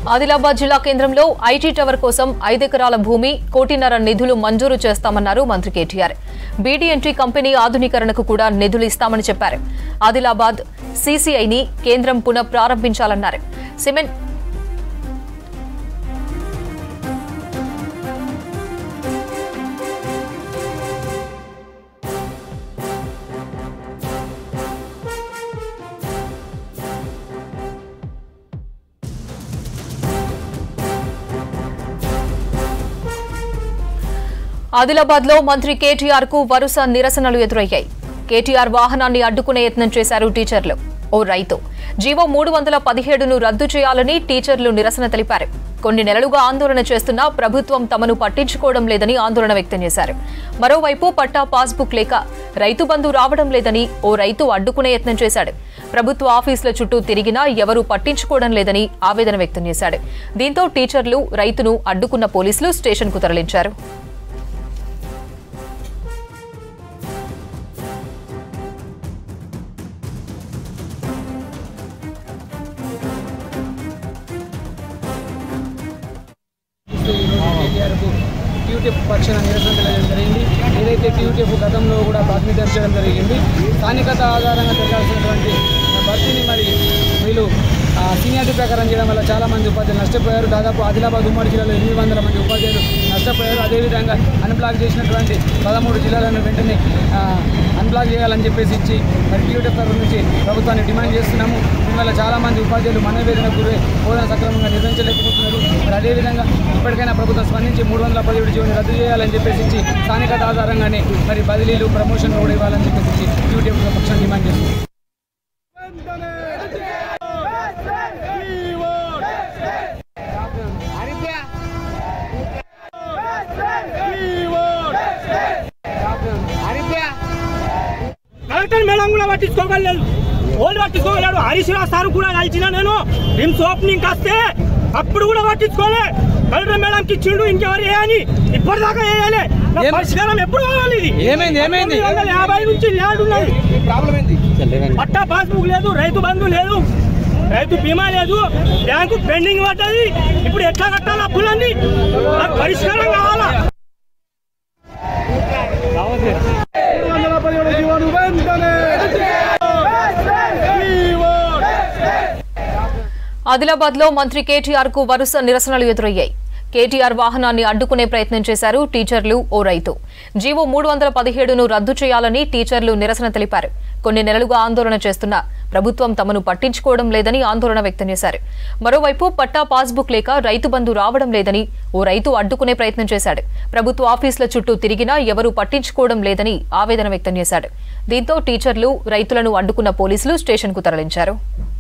ఆదిలాబాద్ జిల్లా కేంద్రంలో IT tower కోసం ఐదెకరాల భూమి కోటిన్నర నిధులు మంజూరు చేస్తామన్నారు మంత్రి కేటీఆర్ బీడీఎన్టీ కంపెనీ ఆధునీకరణకు కూడా నిధులు ఇస్తామని చెప్పారు ఆదిలాబాద్ సీసీఐని కేంద్రం పునః ప్రారంభించాలన్నారు సిమెంట్ ఆదిలాబాద్ లో మంత్రి కేటీఆర్ కు వరుస నిరసనలు ఎదురయ్యాయి కేటీఆర్ వాహనాన్ని అడ్డుకునే యత్నం చేశారు టీచర్లు ఓ రైతు జీవో మూడు వందల పదిహేడును రద్దు చేయాలని టీచర్లు నిరసన తెలిపారు కొన్ని నెలలుగా ఆందోళన చేస్తున్నా ప్రభుత్వం తమను పట్టించుకోవడం లేదని ఆందోళన వ్యక్తం చేశారు మరోవైపు పట్టా పాస్బుక్ లేక రైతు బంధు రావడం లేదని ఓ రైతు అడ్డుకునే యత్నం చేశాడు ప్రభుత్వ ఆఫీసుల చుట్టూ తిరిగినా ఎవరూ పట్టించుకోవడం లేదని ఆవేదన వ్యక్తం చేశాడు దీంతో టీచర్లు రైతును అడ్డుకున్న పోలీసులు స్టేషన్కు తరలించారు కేటీఆర్కు టీయూటీఎఫ్ పక్షాన నిరసన తెలియజేయడం జరిగింది ఏదైతే టీయూటీఎఫ్ గతంలో కూడా బాధ్యత చేయడం జరిగింది స్థానికత ఆధారంగా జరగాల్సినటువంటి భర్తీని మరి వీళ్ళు ఆ, సీనియారిటీ ప్రకారం చేయడం వల్ల చాలా మంది ఉపాధ్యాయులు నష్టపోయారు దాదాపు ఆదిలాబాద్ ఉమ్మడి జిల్లాలో ఎనిమిది వందల మంది ఉపాధ్యాయులు నష్టపోయారు అదేవిధంగా అన్బ్లాక్ చేసినటువంటి పదమూడు జిల్లాలను వెంటనే ఆ, అన్బ్లాక్ చేయాలని చెప్పేసి ఇచ్చి మరి టీయూటీఎఫ్ తరఫు నుంచి ప్రభుత్వాన్ని డిమాండ్ చేస్తున్నాము దీనివల్ల చాలా మంది ఉపాధ్యాయులు మనోవేదనకు గురై బోధన సక్రమంగా నిర్వహించలేకపోతున్నారు మరి అదేవిధంగా ఇప్పటికైనా ప్రభుత్వం స్పందించి మూడు వందల పదిహేడు జీవోని రద్దు చేయాలని చెప్పేసి ఇచ్చి స్థానికత ఆధారంగానే మరి బదిలీలు ప్రమోషన్లు కూడా ఇవ్వాలని చెప్పేసి ఇచ్చి యూటీఎఫ్ పక్షాన్ని డిమాండ్ చేస్తుంది కలెక్టర్ మేడం కూడా పట్టించుకోగలేదు ఓళ్ళు పట్టించుకోగలేడు హరీష్ రావు సార్ కూడా కలిసిన నేను రిమ్స్ ఓపెనింగ్ వస్తే అప్పుడు కూడా పట్టించుకోలే కలెక్టర్ మేడంకి ఇచ్చిండు ఇంకెవరు ఏ అని ఇప్పటిదాకా వేయాలి నా ఏం- పరిష్కారం ఎప్పుడు కావాలి ఇది ఏమైంది? ఏమైంది? పంతొమ్మిది వందల యాభై నుంచి ల్యాండ్ ఉన్నది ప్రాబ్లం ఏంటి పట్టా పాస్బుక్ లేదు రైతు బంధు లేదు రైతు బీమా లేదు బ్యాంకు పెండింగ్ పడ్డది ఇప్పుడు ఎట్లా కట్టాలి అప్పులన్నీ నాకు పరిష్కారం కావాలా ఆదిలాబాద్ లో మంత్రి కేటీఆర్ కు వరుస నిరసనలు ఎదురయ్యాయి కేటీఆర్ వాహనాన్ని అడ్డుకునే ప్రయత్నం చేశారు టీచర్లు ఓ రైతు జీవో మూడు వందల పదిహేడును రద్దు చేయాలని టీచర్లు నిరసన తెలిపారు కొన్ని నెలలుగా ఆందోళన చేస్తున్నా ప్రభుత్వం తమను పట్టించుకోవడం లేదని ఆందోళన వ్యక్తం చేశారు మరోవైపు పట్టా పాస్బుక్ లేక రైతు బంధు రావడం లేదని ఓ రైతు అడ్డుకునే ప్రయత్నం చేశాడు ప్రభుత్వ ఆఫీసుల చుట్టూ తిరిగినా ఎవరూ పట్టించుకోవడం లేదని ఆవేదన వ్యక్తం చేశాడు దీంతో టీచర్లు రైతులను అడ్డుకున్న పోలీసులు స్టేషన్కు తరలించారు